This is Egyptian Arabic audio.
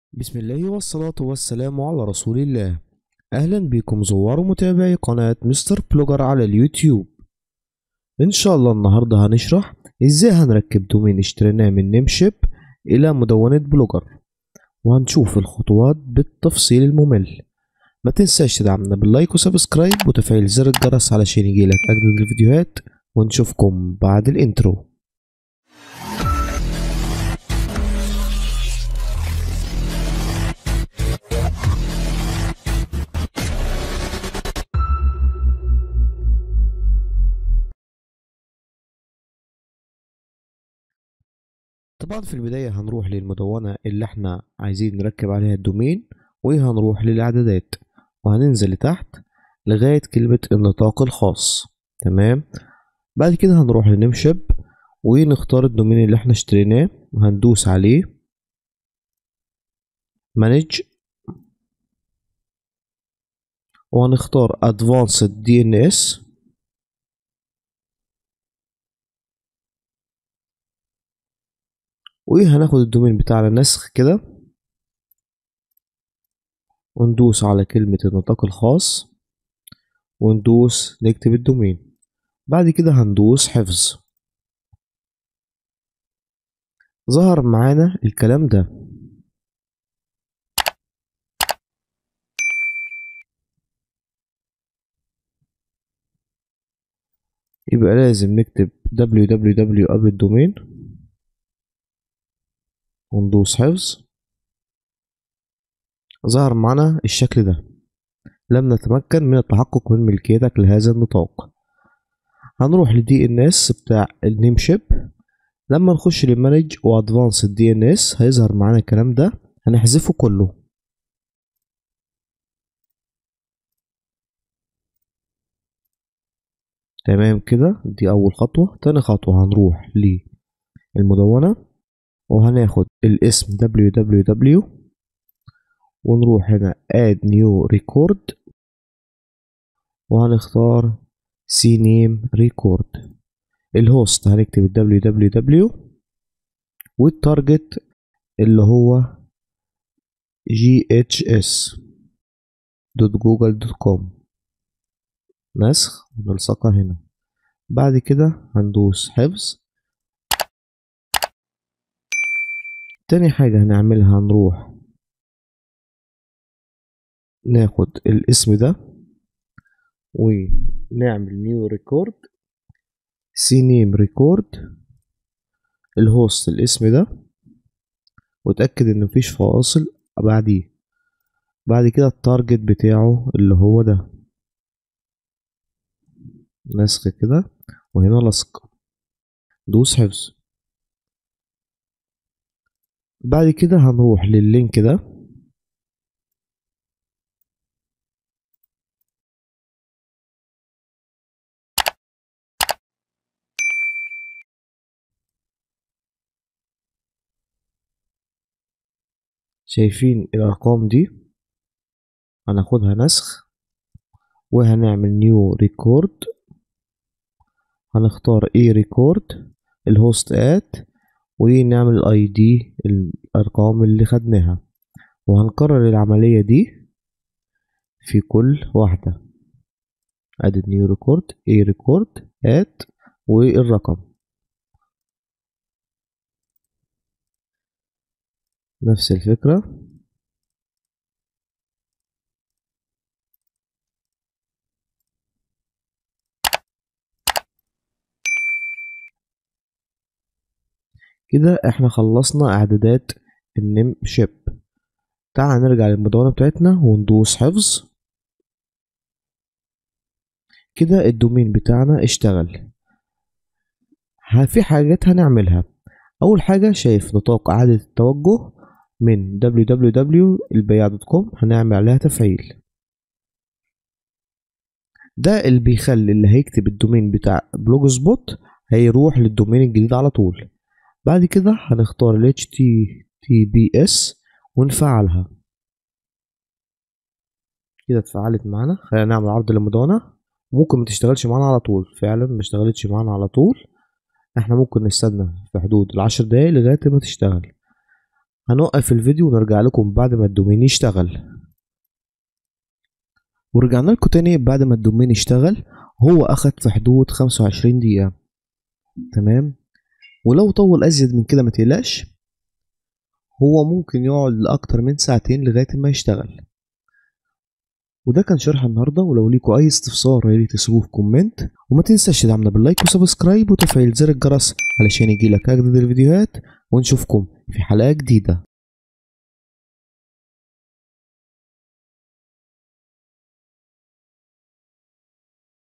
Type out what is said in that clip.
بسم الله والصلاة والسلام على رسول الله أهلا بكم زوار ومتابعي قناة مستر بلوجر على اليوتيوب إن شاء الله النهاردة هنشرح إزاي هنركب دومين اشتريناه من نيمشيب إلى مدونة بلوجر وهنشوف الخطوات بالتفصيل الممل ما تنساش تدعمنا باللايك وسبسكرايب وتفعيل زر الجرس علشان يجيلك أجدد الفيديوهات ونشوفكم بعد الانترو طبعا في البداية هنروح للمدونة اللي احنا عايزين نركب عليها الدومين وهنروح للإعدادات وهننزل لتحت لغاية كلمة النطاق الخاص تمام بعد كده هنروح لنمشب ونختار الدومين اللي احنا اشتريناه وهندوس عليه مانج وهنختار Advanced DNS وهناخد الدومين بتاعنا نسخ كده وندوس على كلمة النطاق الخاص وندوس نكتب الدومين بعد كده هندوس حفظ ظهر معانا الكلام ده يبقى لازم نكتب www قبل الدومين وندوس حفظ ظهر معنا الشكل ده لم نتمكن من التحقق من ملكيتك لهذا النطاق هنروح لدي ان اس بتاع النيم شيب لما نخش للمانج وادفانس الدي ان اس هيظهر معانا الكلام ده هنحذفه كله تمام كده دي اول خطوة تاني خطوة هنروح للمدونة وهناخد الاسم www ونروح هنا add new record وهنختار cname record الهوست هنكتب www والتارجت اللي هو ghs.google.com نسخ ونلصقها هنا بعد كده هندوس حفظ تاني حاجة هنعملها هنروح ناخد الاسم ده ونعمل نيو ريكورد سي نيم ريكورد الهوست الاسم ده وتأكد ان مفيش فواصل بعديه بعد كده التارجت بتاعه اللي هو ده نسخ كده وهنا لصق دوس حفظ بعد كده هنروح لللينك ده شايفين الأرقام دي هناخدها نسخ وهنعمل نيو ريكورد هنختار اي ريكورد الهوست ات ونعمل الاي دي الارقام اللي خدناها وهنكرر العملية دي في كل واحدة ادي نيو ريكورد اي ريكورد ات والرقم نفس الفكرة كده احنا خلصنا اعدادات النم شيب تعال نرجع للمدونة بتاعتنا وندوس حفظ كده الدومين بتاعنا اشتغل في حاجات هنعملها اول حاجة شايف نطاق اعادة التوجه من www.البياع.com هنعمل عليها تفعيل ده اللي بيخلي اللي هيكتب الدومين بتاع بلوج سبوت هيروح للدومين الجديد على طول بعد كده هنختار ال HTTPS ونفعلها كده اتفعلت معانا خلينا نعمل عرض للمدونة ممكن ما تشتغلش معانا على طول فعلا ما اشتغلتش معانا على طول احنا ممكن نستنى في حدود العشر دقايق لغاية ما تشتغل هنوقف الفيديو ونرجع لكم بعد ما الدومين يشتغل ورجعنا لكم تاني بعد ما الدومين اشتغل هو اخد في حدود 25 دقيقة تمام ولو طول ازيد من كده ما تقلقش هو ممكن يقعد لاكتر من ساعتين لغاية ما يشتغل وده كان شرح النهاردة ولو ليكوا أي استفسار ياريت تسيبوه في كومنت وما تنساش تدعمنا باللايك وسبسكرايب وتفعيل زر الجرس علشان يجيلك أجدد الفيديوهات ونشوفكم في حلقة جديدة